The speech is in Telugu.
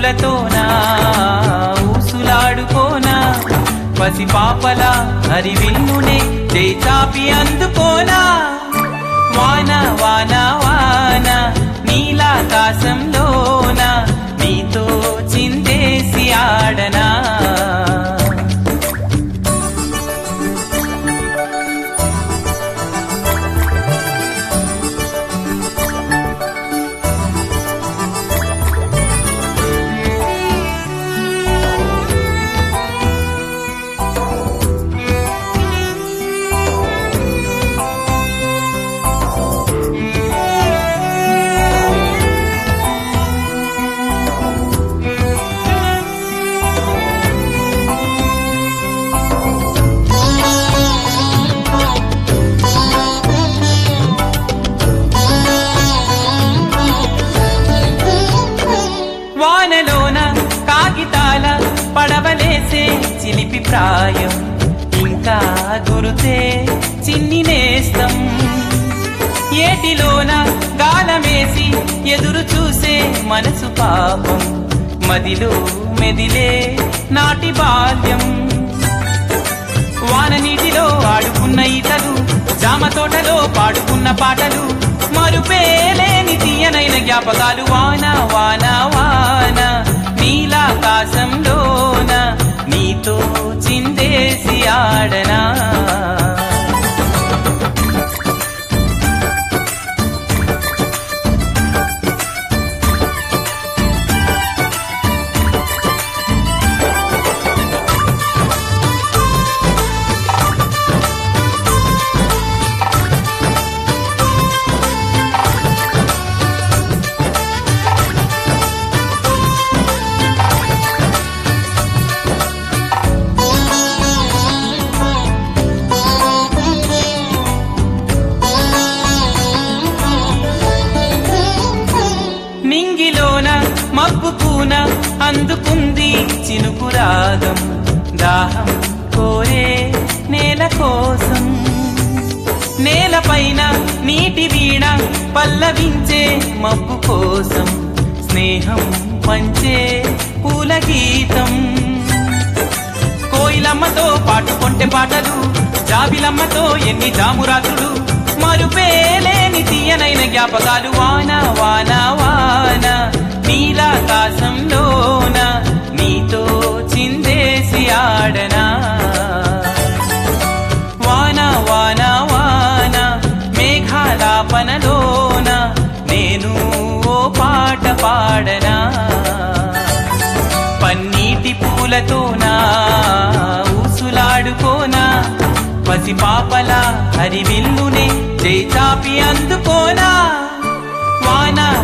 పూలతోనా ఊసులాడుకోనా పసి పాపల హరివిల్లునే చేచాపి అందుకోనా వాన వాన వాన నీలాకాశంలోన నీతో చిందేసి ఆడనా వానలోన కాగితాల పడవలేసే చిలిపి ప్రాయం ఇంకా గురుతే చిన్ని నేస్తం ఏటిలోన గాలమేసి ఎదురు చూసే మనసు పాపం మదిలో మెదిలే నాటి బాల్యం వాన నీటిలో ఆడుకున్న ఈతలు జామ తోటలో పాడుకున్న పాటలు మరుపేలేని తీయనైన జ్ఞాపకాలు వాన వాన వాన నీలాకాశంలోన నీతో చిందేసి ఆడనా నింగిలోన మబ్బు కూన అందుకుంది చినుకు రాగం దాహం కోరే నేల కోసం నేలపైన నీటి వీణ పల్లవించే మబ్బు కోసం స్నేహం పంచే పూల గీతం కోయిలమ్మతో పాటు కొంటె పాటలు జాబిలమ్మతో ఎన్ని జామురాత్రులు మరుపేలేని తీయనైన జ్ఞాపకాలు వాన వాన వాన నీలాకాశంలోన నీతో చిందేసి ఆడనా వాన వాన వాన మేఘాలాపనలోన నేను ఓ పాట పాడనా పన్నీటి పూలతోనా ఊసులాడుకోనా పసి పాపల హరివిల్లునే చేచాపి అందుకోనా వాన